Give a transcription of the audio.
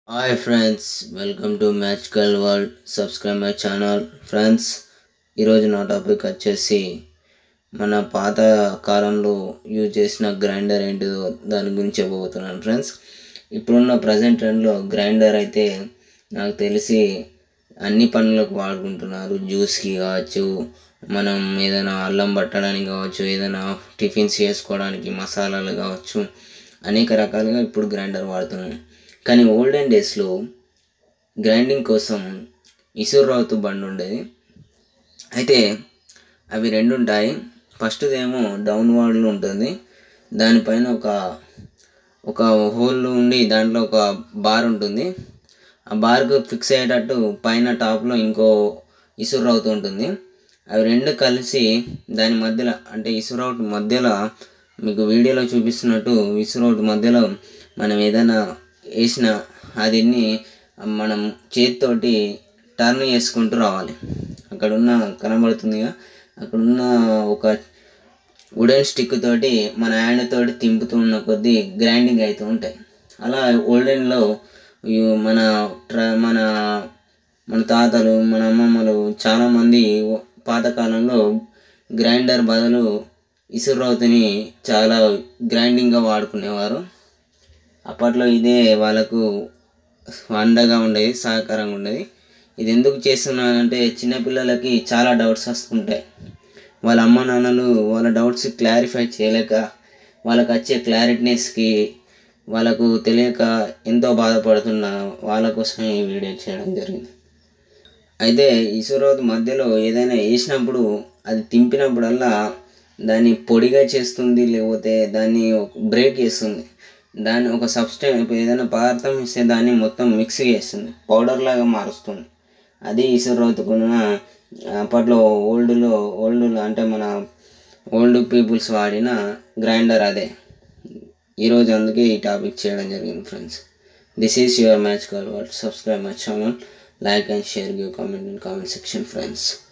hi friends welcome to magical world subscribe my channel friends ఈరోజు నా topic వచ్చేసి మన పాత కాలంలో యూజ్ చేసిన గ్రైండర్ ఏంటిదో దాని గురించి చెప్పబోతున్నాను ఫ్రెండ్స్ ఇప్పుడున్న ప్రజెంట్ ట్రెండ్లో గ్రైండర్ అయితే నాకు తెలిసి అన్ని పనులకు వాడుకుంటున్నారు జ్యూస్కి కావచ్చు మనం ఏదైనా అల్లం పట్టడానికి కావచ్చు ఏదైనా టిఫిన్స్ చేసుకోవడానికి మసాలాలు కావచ్చు అనేక రకాలుగా ఇప్పుడు గ్రైండర్ వాడుతున్నాం కానీ ఓల్డెన్ డేస్లో గ్రైండింగ్ కోసం ఇసురావుతు బండి ఉండేది అయితే అవి రెండు ఉంటాయి ఫస్ట్దేమో డౌన్ వార్డ్లో ఉంటుంది దానిపైన ఒక ఒక హోల్ ఉండి దాంట్లో ఒక బార్ ఉంటుంది ఆ బార్కు ఫిక్స్ అయ్యేటట్టు పైన టాప్లో ఇంకో ఇసురావుతు ఉంటుంది అవి రెండు కలిసి దాని మధ్యలో అంటే ఇసురౌట్ మధ్యలో మీకు వీడియోలో చూపిస్తున్నట్టు ఇసురౌట్ మధ్యలో మనం ఏదైనా వేసిన అదిన్ని మనం చేతితోటి టర్న్ చేసుకుంటూ రావాలి అక్కడ ఉన్న కనబడుతుందిగా అక్కడ ఉన్న ఒక వుడెన్ స్టిక్ తోటి మన హ్యాండ్ తోటి తింపుతూ ఉన్న కొద్దీ గ్రైండింగ్ అవుతూ ఉంటాయి అలా ఓల్డెన్లో మన ట్ర మన మన తాతలు మన అమ్మమ్మలు చాలామంది పాతకాలంలో గ్రైండర్ బదులు ఇసురౌతుని చాలా గ్రైండింగ్గా వాడుకునేవారు అప్పట్లో ఇదే వాళ్ళకు అండగా ఉండేది సహకారంగా ఉండేది ఇది ఎందుకు చేస్తున్నానంటే చిన్నపిల్లలకి చాలా డౌట్స్ వస్తుంటాయి వాళ్ళ అమ్మ నాన్నలు వాళ్ళ డౌట్స్ క్లారిఫై చేయలేక వాళ్ళకి వచ్చే క్లారిటీనెస్కి వాళ్ళకు తెలియక ఎంతో బాధపడుతున్న వాళ్ళ కోసం ఈ వీడియో చేయడం జరిగింది అయితే ఇసురోత్ మధ్యలో ఏదైనా వేసినప్పుడు అది తింపినప్పుడల్లా దాన్ని పొడిగా చేస్తుంది లేకపోతే దాన్ని బ్రేక్ చేస్తుంది దాన్ని ఒక సబ్స్టెన్ ఏదైనా పదార్థం ఇస్తే దాన్ని మొత్తం మిక్స్ చేస్తుంది పౌడర్ లాగా మారుస్తుంది అది ఇసురోతుకున్న అప్పట్లో ఓల్డ్లో ఓల్డ్లో అంటే మన ఓల్డ్ పీపుల్స్ వాడిన గ్రైండర్ అదే ఈరోజు అందుకే ఈ టాపిక్ చేయడం జరిగింది friends this is your match call word subscribe my channel like and share your comment in comment section friends